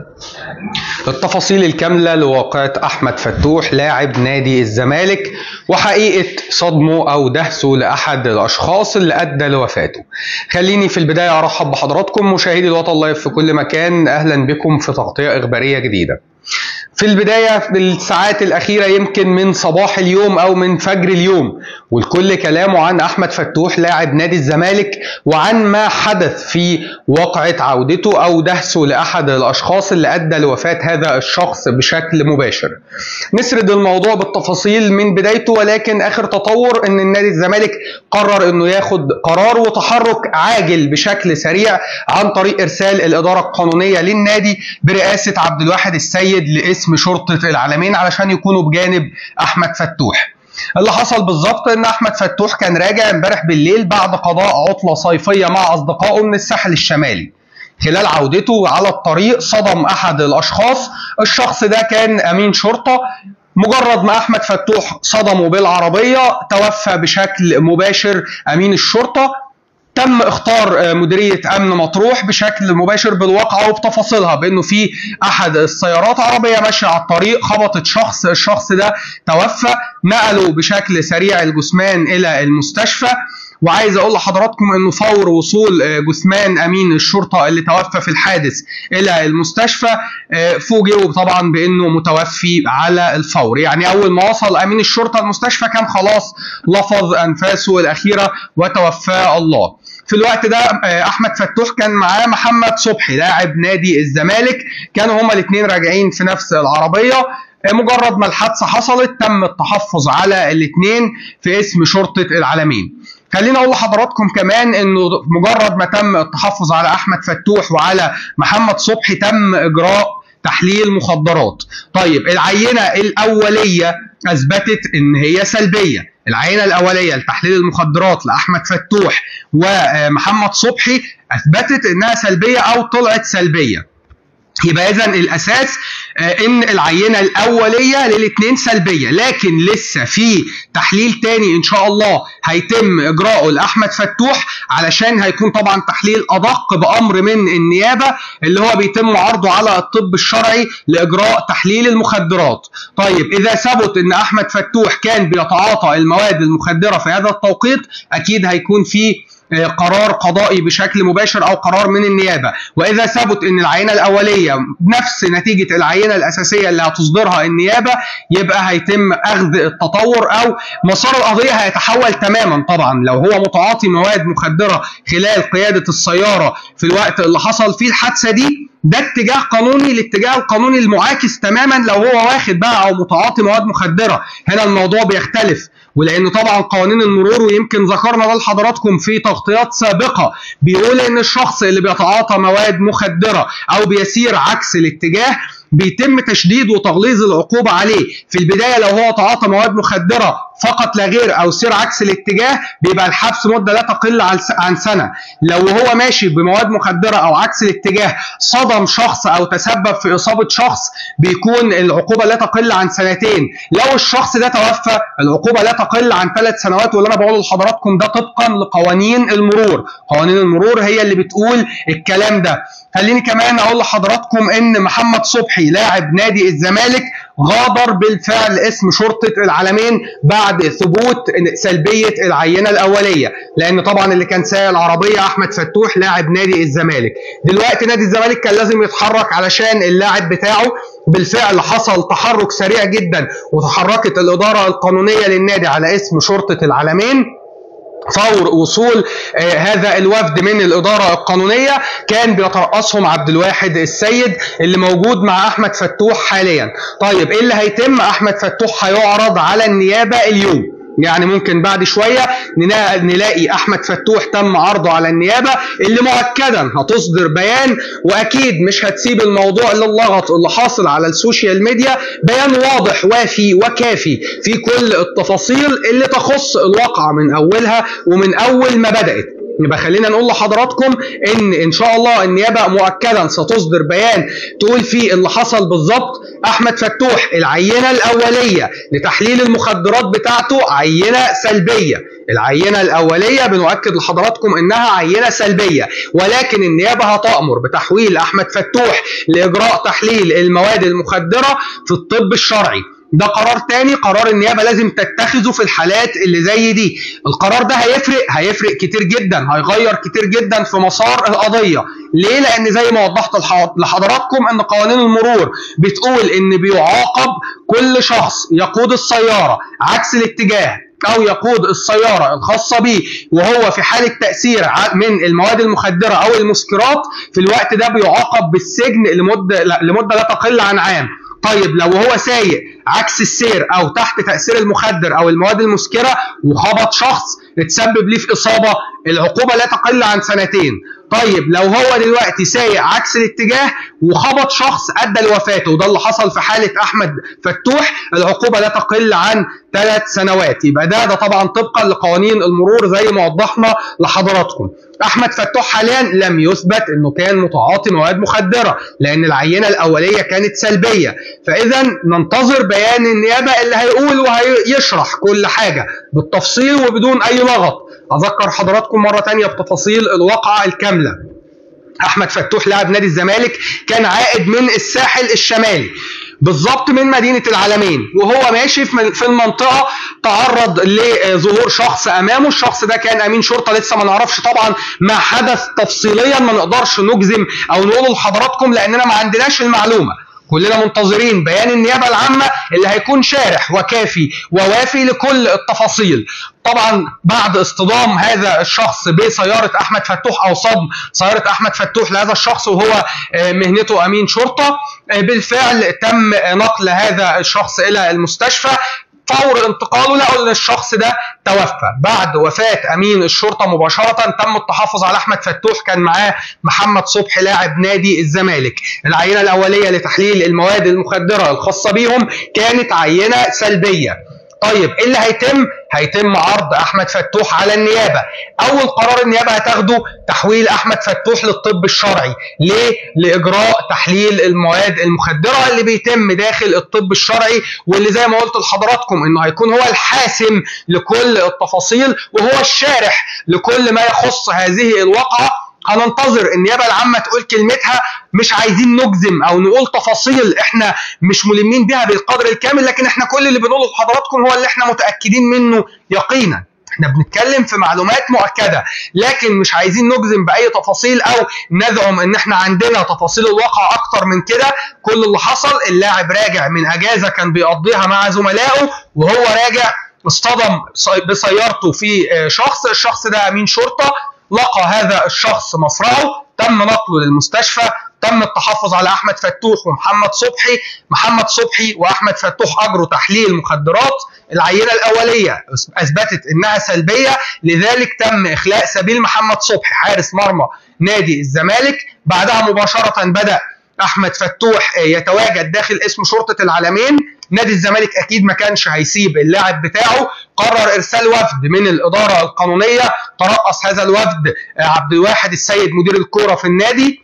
التفاصيل الكاملة لواقعة أحمد فتوح لاعب نادي الزمالك وحقيقة صدمه أو دهسه لأحد الأشخاص اللي أدى لوفاته خليني في البداية أرحب بحضراتكم مشاهدي الوطن لايف في كل مكان أهلا بكم في تغطية إخبارية جديدة في البداية في الساعات الأخيرة يمكن من صباح اليوم أو من فجر اليوم والكل كلامه عن أحمد فتوح لاعب نادي الزمالك وعن ما حدث في واقعة عودته أو دهسه لأحد الأشخاص اللي أدى لوفاة هذا الشخص بشكل مباشر نسرد الموضوع بالتفاصيل من بدايته ولكن آخر تطور أن النادي الزمالك قرر أنه ياخد قرار وتحرك عاجل بشكل سريع عن طريق إرسال الإدارة القانونية للنادي برئاسة عبد الواحد السيد لاسم شرطة العالمين علشان يكونوا بجانب أحمد فتوح اللي حصل بالظبط ان احمد فتوح كان راجع امبارح بالليل بعد قضاء عطله صيفيه مع اصدقائه من الساحل الشمالي خلال عودته على الطريق صدم احد الاشخاص الشخص ده كان امين شرطه مجرد ما احمد فتوح صدمه بالعربيه توفى بشكل مباشر امين الشرطه تم اختار مديريه امن مطروح بشكل مباشر بالواقعه وبتفاصيلها بانه في احد السيارات عربيه ماشيه على الطريق خبطت شخص الشخص ده توفى نقلوا بشكل سريع الجثمان الى المستشفى وعايز اقول لحضراتكم انه فور وصول جثمان امين الشرطه اللي توفى في الحادث الى المستشفى فوجئوا طبعا بانه متوفي على الفور يعني اول ما وصل امين الشرطه المستشفى كان خلاص لفظ انفاسه الاخيره وتوفاه الله في الوقت ده احمد فتوح كان معاه محمد صبحي لاعب نادي الزمالك كانوا هما الاثنين راجعين في نفس العربيه مجرد ما الحادثه حصلت تم التحفظ على الاثنين في اسم شرطه العالمين خليني اقول لحضراتكم كمان انه مجرد ما تم التحفظ على احمد فتوح وعلى محمد صبحي تم اجراء تحليل مخدرات طيب العينه الاوليه اثبتت ان هي سلبيه العينه الاوليه لتحليل المخدرات لاحمد فتوح ومحمد صبحي اثبتت انها سلبيه او طلعت سلبيه يبقى اذا الاساس ان العينه الاوليه للاثنين سلبيه لكن لسه في تحليل تاني ان شاء الله هيتم اجراؤه لاحمد فتوح علشان هيكون طبعا تحليل ادق بامر من النيابه اللي هو بيتم عرضه على الطب الشرعي لاجراء تحليل المخدرات طيب اذا ثبت ان احمد فتوح كان بيتعاطى المواد المخدره في هذا التوقيت اكيد هيكون في قرار قضائي بشكل مباشر او قرار من النيابه واذا ثبت ان العينه الاوليه نفس نتيجه العينه الاساسيه اللي هتصدرها النيابه يبقى هيتم اخذ التطور او مسار القضيه هيتحول تماما طبعا لو هو متعاطي مواد مخدره خلال قياده السياره في الوقت اللي حصل فيه الحادثه دي ده اتجاه قانوني الاتجاه القانوني المعاكس تماما لو هو واخد بقى او متعاطي مواد مخدره هنا الموضوع بيختلف ولان طبعا قوانين المرور ويمكن ذكرنا ده لحضراتكم في تغطيات سابقه بيقول ان الشخص اللي بيتعاطى مواد مخدره او بيسير عكس الاتجاه بيتم تشديد وتغليظ العقوبه عليه في البدايه لو هو تعاطى مواد مخدره فقط لا غير او سير عكس الاتجاه بيبقى الحبس مده لا تقل عن سنه لو هو ماشي بمواد مخدره او عكس الاتجاه صدم شخص او تسبب في اصابه شخص بيكون العقوبه لا تقل عن سنتين لو الشخص ده توفى العقوبه لا تقل عن ثلاث سنوات واللي انا بقوله لحضراتكم ده طبقا لقوانين المرور قوانين المرور هي اللي بتقول الكلام ده خليني كمان اقول لحضراتكم ان محمد صبحي لاعب نادي الزمالك غادر بالفعل اسم شرطه العالمين بعد ثبوت سلبيه العينه الاوليه لان طبعا اللي كان سايق العربيه احمد فتوح لاعب نادي الزمالك دلوقتي نادي الزمالك كان لازم يتحرك علشان اللاعب بتاعه بالفعل حصل تحرك سريع جدا وتحركت الاداره القانونيه للنادي على اسم شرطه العالمين فور وصول آه هذا الوفد من الاداره القانونيه كان بيترأسهم عبد الواحد السيد اللي موجود مع احمد فتوح حاليا. طيب ايه اللي هيتم؟ احمد فتوح هيعرض على النيابه اليوم. يعني ممكن بعد شويه نلاقي احمد فتوح تم عرضه على النيابه اللي مؤكدا هتصدر بيان واكيد مش هتسيب الموضوع اللي اللغط اللي حاصل على السوشيال ميديا بيان واضح وافي وكافي في كل التفاصيل اللي تخص الواقعه من اولها ومن اول ما بدات يبقى خلينا نقول لحضراتكم ان ان شاء الله النيابه مؤكدا ستصدر بيان تقول فيه اللي حصل بالظبط احمد فتوح العينه الاوليه لتحليل المخدرات بتاعته عينه سلبيه العينة الأولية بنؤكد لحضراتكم إنها عينة سلبية ولكن النيابة هتأمر بتحويل أحمد فتوح لإجراء تحليل المواد المخدرة في الطب الشرعي ده قرار تاني قرار النيابه لازم تتخذه في الحالات اللي زي دي القرار ده هيفرق هيفرق كتير جدا هيغير كتير جدا في مسار القضيه ليه لان زي ما وضحت لحضراتكم ان قوانين المرور بتقول ان بيعاقب كل شخص يقود السياره عكس الاتجاه او يقود السياره الخاصه به وهو في حاله تاثير من المواد المخدره او المسكرات في الوقت ده بيعاقب بالسجن لمده لمده لا تقل عن عام طيب لو هو سايق عكس السير او تحت تاثير المخدر او المواد المسكره وخبط شخص اتسبب ليه في اصابه العقوبه لا تقل عن سنتين طيب لو هو دلوقتي سايق عكس الاتجاه وخبط شخص ادى لوفاته وده اللي حصل في حاله احمد فتوح العقوبه لا تقل عن ثلاث سنوات يبقى ده ده طبعا طبقا لقوانين المرور زي ما وضحنا لحضراتكم احمد فتوح حاليا لم يثبت انه كان متعاطي مواد مخدره لان العينه الاوليه كانت سلبيه فاذا ننتظر بيان النيابه اللي هيقول وهيشرح كل حاجه بالتفصيل وبدون اي لغط اذكر حضراتكم مره ثانيه بتفاصيل الواقعه الكامله احمد فتوح لاعب نادي الزمالك كان عائد من الساحل الشمالي بالظبط من مدينه العالمين وهو ماشي في المنطقه تعرض لظهور شخص امامه الشخص ده كان امين شرطه لسه ما نعرفش طبعا ما حدث تفصيليا ما نقدرش نجزم او نقول لحضراتكم لاننا ما عندناش المعلومه كلنا منتظرين بيان النيابه العامه اللي هيكون شارح وكافي ووافي لكل التفاصيل طبعا بعد اصطدام هذا الشخص بسياره احمد فتوح او صدم سياره احمد فتوح لهذا الشخص وهو آه، مهنته امين شرطه آه، بالفعل تم نقل هذا الشخص الى المستشفى فور انتقاله لقوا ان الشخص ده توفى بعد وفاه امين الشرطه مباشره تم التحفظ على احمد فتوح كان معاه محمد صبحي لاعب نادي الزمالك العينه الاوليه لتحليل المواد المخدره الخاصه بيهم كانت عينه سلبيه طيب ايه اللي هيتم؟ هيتم عرض احمد فتوح على النيابه. اول قرار النيابه هتاخده تحويل احمد فتوح للطب الشرعي. ليه؟ لاجراء تحليل المواد المخدره اللي بيتم داخل الطب الشرعي واللي زي ما قلت لحضراتكم انه هيكون هو الحاسم لكل التفاصيل وهو الشارح لكل ما يخص هذه الواقعه هننتظر النيابه العامه تقول كلمتها مش عايزين نجزم او نقول تفاصيل احنا مش ملمين بها بالقدر الكامل لكن احنا كل اللي بنقوله لحضراتكم هو اللي احنا متاكدين منه يقينا احنا بنتكلم في معلومات مؤكده لكن مش عايزين نجزم باي تفاصيل او ندعم ان احنا عندنا تفاصيل الواقع اكتر من كده كل اللي حصل اللاعب راجع من اجازه كان بيقضيها مع زملائه وهو راجع اصطدم بسيارته في شخص الشخص ده امين شرطه لقى هذا الشخص مصرعه تم نقله للمستشفى تم التحفظ على احمد فتوح ومحمد صبحي محمد صبحي واحمد فتوح اجروا تحليل مخدرات العينه الاوليه اثبتت انها سلبيه لذلك تم اخلاء سبيل محمد صبحي حارس مرمى نادي الزمالك بعدها مباشره بدا احمد فتوح يتواجد داخل اسم شرطه العالمين نادي الزمالك اكيد ما كانش هيسيب اللاعب بتاعه قرر ارسال وفد من الاداره القانونيه ترأس هذا الوفد عبد الواحد السيد مدير الكوره في النادي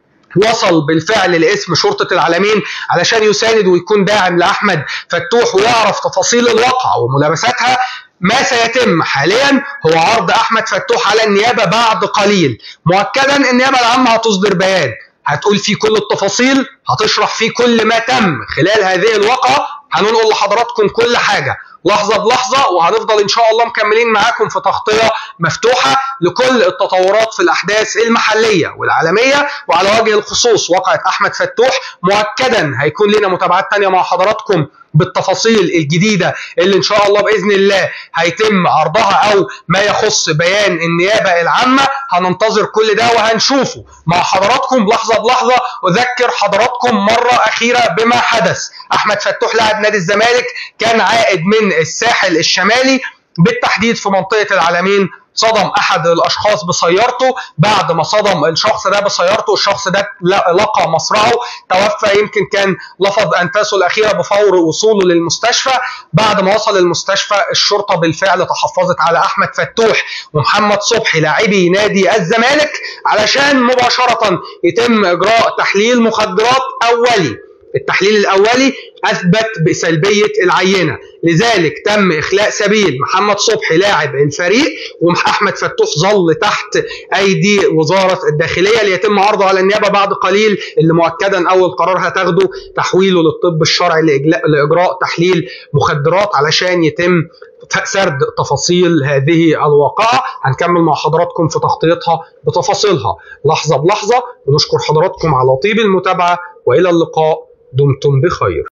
وصل بالفعل لاسم شرطة العالمين علشان يساند ويكون داعم لأحمد فتوح ويعرف تفاصيل الواقعة وملابساتها ما سيتم حاليا هو عرض أحمد فتوح على النيابة بعد قليل مؤكدا النيابة العامة هتصدر بيان هتقول فيه كل التفاصيل هتشرح فيه كل ما تم خلال هذه الواقعة هننقل لحضراتكم كل حاجة لحظة بلحظة وهنفضل إن شاء الله مكملين معاكم في تغطية مفتوحة لكل التطورات في الأحداث المحلية والعالمية وعلى وجه الخصوص وقعة أحمد فتوح مؤكدا هيكون لنا متابعات تانية مع حضراتكم بالتفاصيل الجديدة اللي إن شاء الله بإذن الله هيتم عرضها أو ما يخص بيان النيابة العامة هننتظر كل ده وهنشوفه مع حضراتكم لحظة بلحظة أذكر حضراتكم مرة أخيرة بما حدث أحمد فتوح لاعب نادي الزمالك كان عائد من الساحل الشمالي بالتحديد في منطقة العالمين صدم احد الاشخاص بسيارته بعد ما صدم الشخص ده بسيارته الشخص ده لقى مصرعه توفى يمكن كان لفظ انفاسه الاخيره بفور وصوله للمستشفى بعد ما وصل المستشفى الشرطه بالفعل تحفظت على احمد فتوح ومحمد صبحي لاعبي نادي الزمالك علشان مباشره يتم اجراء تحليل مخدرات اولي التحليل الاولي اثبت بسلبيه العينه لذلك تم اخلاء سبيل محمد صبحي لاعب الفريق واحمد فتوح ظل تحت ايدي وزاره الداخليه ليتم عرضه على النيابه بعد قليل اللي مؤكدا اول قرار هتاخده تحويله للطب الشرعي لاجراء تحليل مخدرات علشان يتم سرد تفاصيل هذه الواقعة هنكمل مع حضراتكم في تغطيتها بتفاصيلها لحظة بلحظة ونشكر حضراتكم على طيب المتابعة وإلى اللقاء دمتم بخير